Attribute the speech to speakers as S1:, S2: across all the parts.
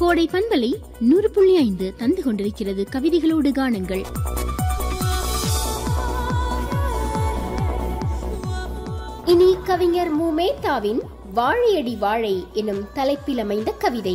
S1: கோடை பண்பலை நூறு புள்ளி ஐந்து தந்து கொண்டிருக்கிறது கவிதைகளோடு காணுங்கள்
S2: இனி கவிஞர் மு மேத்தாவின் வாழையடி வாழை எனும் தலைப்பில் அமைந்த கவிதை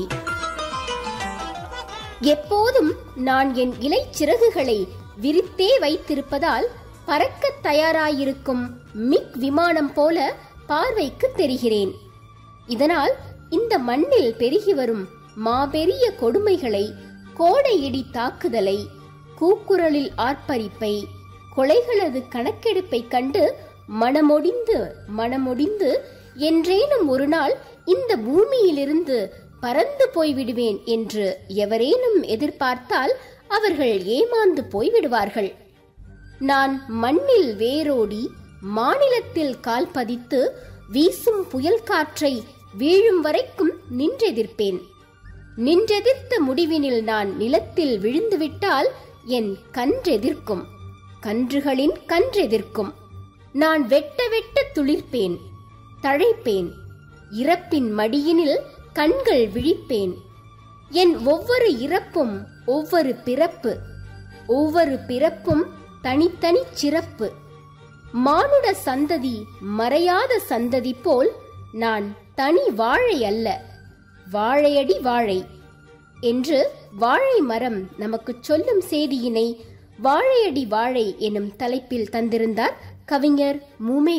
S2: எப்போதும் நான் என் இலை சிறகுகளை விரித்தே வைத்திருப்பதால் பறக்கத் தயாராயிருக்கும் மிக் விமானம் போல பார்வைக்கு தெரிகிறேன் இதனால் இந்த மண்ணில் பெருகி வரும் மாபெரிய கொடுமைகளை கோடையிடி தாக்குதலை கூக்குரலில் ஆர்ப்பரிப்பை கொலைகளது கணக்கெடுப்பை கண்டு மனமொடிந்து மனமொடிந்து என்றேனும் ஒரு நாள் இந்த பூமியிலிருந்து பறந்து போய்விடுவேன் என்று எவரேனும் எதிர்பார்த்தால் அவர்கள் ஏமாந்து போய்விடுவார்கள் நான் மண்ணில் வேரோடி மாநிலத்தில் கால் பதித்து வீசும் புயல் காற்றை வீழும் வரைக்கும் நின்றெதிர்ப்பேன் நின்றெதிர்த்த முடிவினில் நான் நிலத்தில் விழுந்துவிட்டால் என் கன்றெதிர்க்கும் கன்றுகளின் கன்றெதிர்க்கும் நான் வெட்ட வெட்ட துளிர்ப்பேன் தழைப்பேன் இறப்பின் மடியினில் கண்கள் விழிப்பேன் என் ஒவ்வொரு இறப்பும் ஒவ்வொரு பிறப்பு ஒவ்வொரு பிறப்பும் தனித்தனி சிறப்பு மானுட சந்ததி மறையாத சந்ததி போல் நான் தனி வாழை அல்ல வாழையடி வாழை என்று வாழை மரம் நமக்கு சொல்லும் செய்தியினை வாழையடி வாழை எனும் தலைப்பில் தந்திருந்தார் கவிஞர் மூமே